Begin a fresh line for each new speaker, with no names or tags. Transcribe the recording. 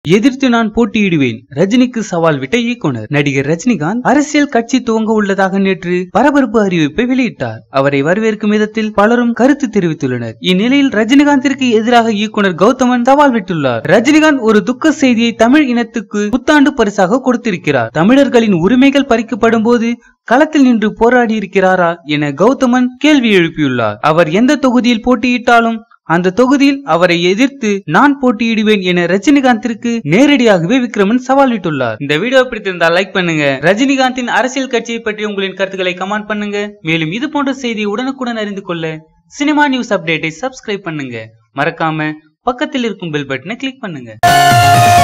எதிர்த்து நான் போட்டியிடுவேன் ரஜினிக்கு சவால் விட்ட இயக்குனர் நடிகர் ரஜினிகாந்த் அரசியல் கட்சி துவங்க உள்ளதாக நேற்று பரபரப்பு அறிவிப்பை வெளியிட்டார் அவரை வரவேற்கும் விதத்தில் பலரும் கருத்து தெரிவித்துள்ளனர் இந்நிலையில் ரஜினிகாந்திற்கு எதிராக இயக்குனர் கௌதமன் சவால் விட்டுள்ளார் ரஜினிகாந்த் ஒரு துக்க செய்தியை தமிழ் இனத்துக்கு புத்தாண்டு பரிசாக கொடுத்திருக்கிறார் தமிழர்களின் உரிமைகள் பறிக்கப்படும் போது களத்தில் நின்று போராடி இருக்கிறாரா என கௌதமன் கேள்வி எழுப்பியுள்ளார் அவர் எந்த தொகுதியில் போட்டியிட்டாலும் அந்த தொகுதியில் அவரை எதிர்த்து நான் போட்டியிடுவேன் என ரஜினிகாந்திற்கு நேரடியாகவே விக்ரமன் சவால் விட்டுள்ளார் இந்த வீடியோ பிடித்திருந்தால் லைக் பண்ணுங்க ரஜினிகாந்தின் அரசியல் கட்சியை பற்றி உங்களின் கருத்துக்களை கமெண்ட் பண்ணுங்க மேலும் இது போன்ற செய்தியை உடனுக்குடன் அறிந்து கொள்ள சினிமா நியூஸ் அப்டேட்டை சப்ஸ்கிரைப் பண்ணுங்க மறக்காம பக்கத்தில் இருக்கும் பெல் பட்டனை கிளிக் பண்ணுங்க